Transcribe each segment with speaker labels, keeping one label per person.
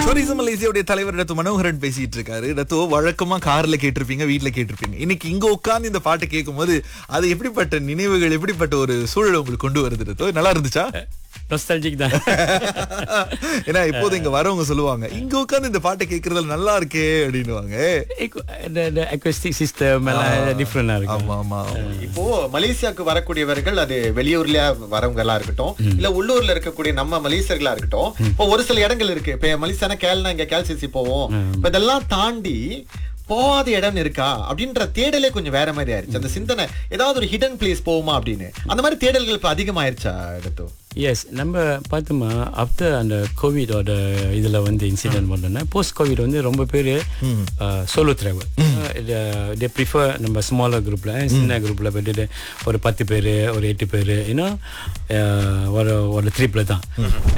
Speaker 1: Tourism மலேசியாவுடைய தலைவர் Datuk Manoharan பேசிட்டு இருக்காரு டத்து வழக்கமா கார்ல கேட்டிருப்பீங்க வீட்ல கேட்டிருப்பீங்க இன்னைக்கு இங்க உட்கார்ந்து இந்த பாட்டை கேட்கும்போது அது எப்படிப்பட்ட நினைவுகள் எப்படிப்பட்ட ஒரு சூழல் உங்களுக்கு கொண்டு வருது டத்து நல்லா இருந்துச்சா
Speaker 2: நொஸ்டாலஜிக் தான்
Speaker 1: ஏன்னா இப்போது இங்க வரவங்க சொல்லுவாங்க இங்க உட்கார்ந்து இந்த பாட்டை கேட்கறதுல நல்லா இருக்கே அப்படின்னுவாங்க
Speaker 2: அக்வஸ்டிக் சிஸ்டம் எல்லாம் டிஃப்ரெண்டா இருக்கு
Speaker 1: ஆமா ஆமா
Speaker 3: இப்போ மலேசியாவுக்கு வரக்கூடியவர்கள் அது வெளியூர்ல வரவங்க எல்லாம் இருக்கட்டும் இல்ல உள்ளூர்ல இருக்கக்கூடிய நம்ம மலேசியர்களா இருக்கட்டும் இப்போ ஒரு சில இடங்கள் இருக்கு இப்ப மலேசியானா கேல்னா இங்க கேல்சிசி போவோம் இப்ப இதெல்லாம் தாண்டி போகாத இடம் இருக்கா அப்படின்ற தேடலே கொஞ்சம் வேற மாதிரி ஆயிருச்சு அந்த சிந்தனை ஏதாவது ஒரு ஹிடன் பிளேஸ் போவோமா அப்படின்னு அந்த மாதிரி தேடல்கள் இப்ப அதிகமாயிருச்சா எடுத்தோம்
Speaker 2: எஸ் நம்ம பார்த்தோமா ஆஃப்டர் அந்த கோவிடோட இதில் வந்து இன்சிடென்ட் பண்ணோன்னா போஸ்ட் கோவிட் வந்து ரொம்ப பேர் சோலோ ட்ராவல் தே ப்ரிஃபர் நம்ம ஸ்மாலர் குரூப்பில் சின்ன குரூப்பில் போயிட்டு ஒரு பத்து பேர் ஒரு எட்டு பேர் இன்னும் ஒரு ஒரு ட்ரிப்பில் தான்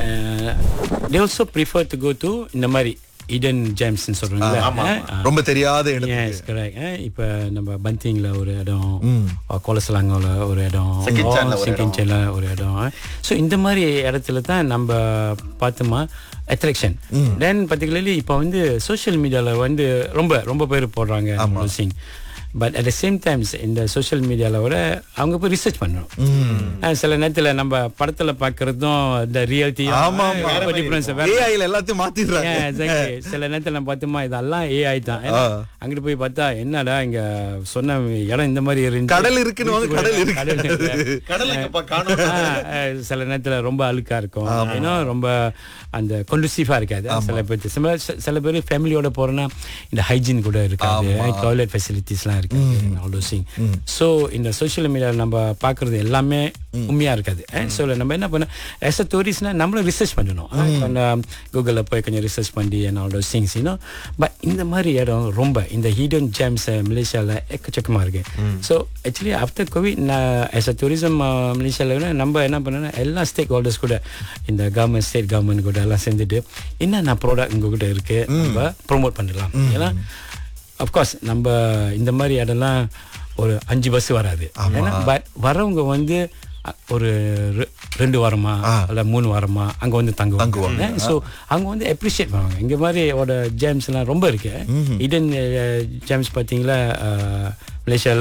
Speaker 2: they also prefer to go to இந்த மாதிரி இடன் ஜேம்ஸ்ன்னு சொல்கிறாங்களே
Speaker 1: ரொம்ப தெரியாத இடம்
Speaker 2: எஸ் கரெக்ட் இப்போ நம்ம பந்திங்ல ஒரு இடம் கோலசலாங்கோல ஒரு இடம்
Speaker 3: செக்கின்சான்ல ஒரு
Speaker 2: செக்கின்சான்ல ஒரு இடம் ஸோ இந்த மாதிரி இடத்துல தான் நம்ம பார்த்தோமா அட்ராக்ஷன் தென் பர்டிகுலர்லி இப்போ வந்து சோஷியல் மீடியாவில் வந்து ரொம்ப ரொம்ப பேர் போடுறாங்க சிங் but at the same times இந்த சோஷியல் மீடியாவில் விட அவங்க போய் ரிசர்ச் பண்ணணும் அஹ் சில நேரத்தில் நம்ம படத்தில் பார்க்குறதும் இந்த ரியாலிட்டி
Speaker 1: ஆமா, ஆமா.
Speaker 2: ரொம்ப டிஃப்ரென்ஸ்
Speaker 1: ஏஐல எல்லாத்தையும் மாத்திடுறாங்க
Speaker 2: Yeah, exactly. சில நேரத்துல நம்ம பார்த்தோமா இதெல்லாம் ஏஐ தான் ஏன்னா, அங்கிட்டு போய் பார்த்தா என்னடா இங்க சொன்ன இடம் இந்த மாதிரி இருந்துச்சு.
Speaker 1: கடல் இருக்குன்னு வாங்க, கடல் இருக்கு.
Speaker 2: கடல் இருக்கு.
Speaker 3: கடலுக்கு காணும்
Speaker 2: ஆ, ஆ, சில நேரத்துல ரொம்ப அழுக்கா இருக்கும் இன்னும் ரொம்ப அந்த கொண்டுசிஃபா இருக்காது சில பேர் சில சில பேர் ஃபேமிலியோட போறோம்னா இந்த ஹைஜீன் கூட இருக்காது டாய்லெட் ஃபெசிலிட்டிஸ்லாம் இருக்காது ஸோ இந்த சோஷியல் மீடியாவில் நம்ம பார்க்கறது எல்லாமே உண்மையா இருக்காது ஸோ நம்ம என்ன பண்ண ஆஸ் அ டூரிஸ்ட்னா நம்மளும் ரிசர்ச் பண்ணணும் கொஞ்சம் கூகுளில் போய் கொஞ்சம் ரிசர்ச் பண்ணி என்ன ஆல் திங்ஸ் இன்னும் பட் இந்த மாதிரி இடம் ரொம்ப இந்த ஹீடன் ஜேம்ஸ் மலேசியாவில் எக்கச்சக்கமாக இருக்கு ஸோ ஆக்சுவலி ஆஃப்டர் கோவிட் நான் ஆஸ் அ டூரிசம் மலேசியாவில் நம்ம என்ன பண்ணோம்னா எல்லா ஸ்டேக் ஹோல்டர்ஸ் கூட இந்த கவர்மெண்ட் ஸ்டேட் கவர்மெண்ட் கூட எல்லாம் சேர்ந்துட்டு என்னென்ன ப்ராடக்ட் உங்ககிட்ட இருக்கு நம்ம ப்ரொமோட் பண்ணலாம் ஏன்னா அஃப்கோர்ஸ் நம்ம இந்த மாதிரி இடம்லாம் ஒரு அஞ்சு பஸ் வராது ஏன்னா பட் வரவங்க வந்து அ, ஒரு ரெ- ரெண்டு வாரமா இல்ல மூணு வாரமா அங்க வந்து தங்குவாங்க ஸோ அவங்க வந்து அப்ரிஷியேட் பண்ணுவாங்க இங்க மாதிரி ஓட ஜேம்ஸ் எல்லாம் ரொம்ப இருக்கு இடன் ஜேம்ஸ் பார்த்தீங்களா மலேசியால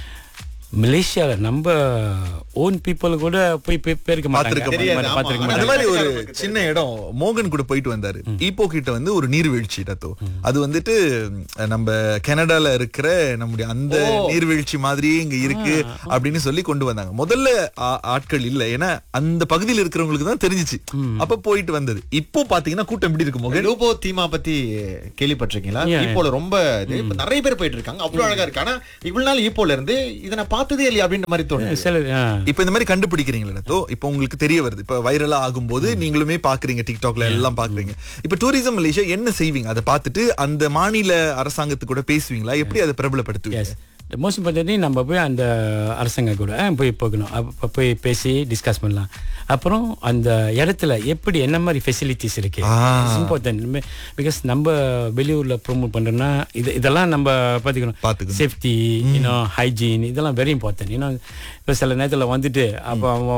Speaker 2: மலேசியால நம்ம ஓன் பீப்புள் கூட போய் பே- பேருக்க மாட்டாங்க
Speaker 1: பார்த்திருக்க
Speaker 3: தெரியாது, ஆமா.
Speaker 2: பார்த்திருக்க
Speaker 1: அந்த
Speaker 2: மாட்டாங்க
Speaker 1: மாதிரி ஒரு சின்ன இடம் மோகன் கூட போயிட்டு வந்தாரு ஈப்போ கிட்ட வந்து ஒரு நீர்வீழ்ச்சி டத்தோ அது வந்துட்டு அஹ், நம்ம கனடால இருக்கிற நம்முடைய அந்த நீர்வீழ்ச்சி மாதிரியே இங்க இருக்கு அப்படின்னு சொல்லி கொண்டு வந்தாங்க முதல்ல ஆ- ஆட்கள் இல்ல ஏன்னா அந்த பகுதியில் இருக்கிறவங்களுக்கு தான் தெரிஞ்சிச்சு அப்ப போயிட்டு வந்தது இப்போ பாத்தீங்கன்னா கூட்டம் எப்படி இருக்கு மோகன்
Speaker 3: லூபோ தீமா பத்தி கேள்விப்பட்டிருக்கீங்களா
Speaker 2: Yeah,
Speaker 3: ஈப்போல ரொம்ப இது இப்ப நிறைய பேர் போயிட்டு இருக்காங்க அவ்வளவு அழகா இருக்கு ஆனா இவ்வளவு நாள் ஈப்போல இருந்து இதை நான் பார்த்ததே இல்லையா அப்படின்ற மாதிரி தோணுது
Speaker 2: சில ஆ.
Speaker 1: இப்ப இந்த மாதிரி கண்டுபிடிக்கிறீங்களா தோ இப்போ உங்களுக்கு தெரிய வருது இப்ப வைரலா ஆகும்போது நீங்களுமே பாக்குறீங்க டிக்டாக்ல எல்லாம் பாக்குறீங்க இப்ப டூரிசம் மலேசியா என்ன செய்வீங்க அதை பார்த்துட்டு அந்த மாநில அரசாங்கத்து கூட பேசுவீங்களா எப்படி அதை பிரபலப்படுத்துவீங்க
Speaker 2: எஸ் மோஸ்ட் இம்பார்ட்டன்ட்லி நம்ம போய் அந்த அரசாங்க கூட அஹ், போய் போகணும் அப்போ போய் பேசி டிஸ்கஸ் பண்ணலாம் அப்புறம் அந்த இடத்துல எப்படி என்ன மாதிரி ஃபெசிலிட்டிஸ் இருக்கு இம்பார்ட்டன்ட் பிகாஸ் நம்ம வெளியூர்ல ப்ரோமோட் பண்றோம்னா இது இதெல்லாம் நம்ம பார்த்துக்கணும்
Speaker 1: பார்த்துக்கணும்.
Speaker 2: சேஃப்டி இன்னும் ஹைஜீன் இதெல்லாம் வெரி இம்பார்ட்டன்ட் இன்னும் இப்போ சில நேரத்தில் வந்துட்டு அப்போ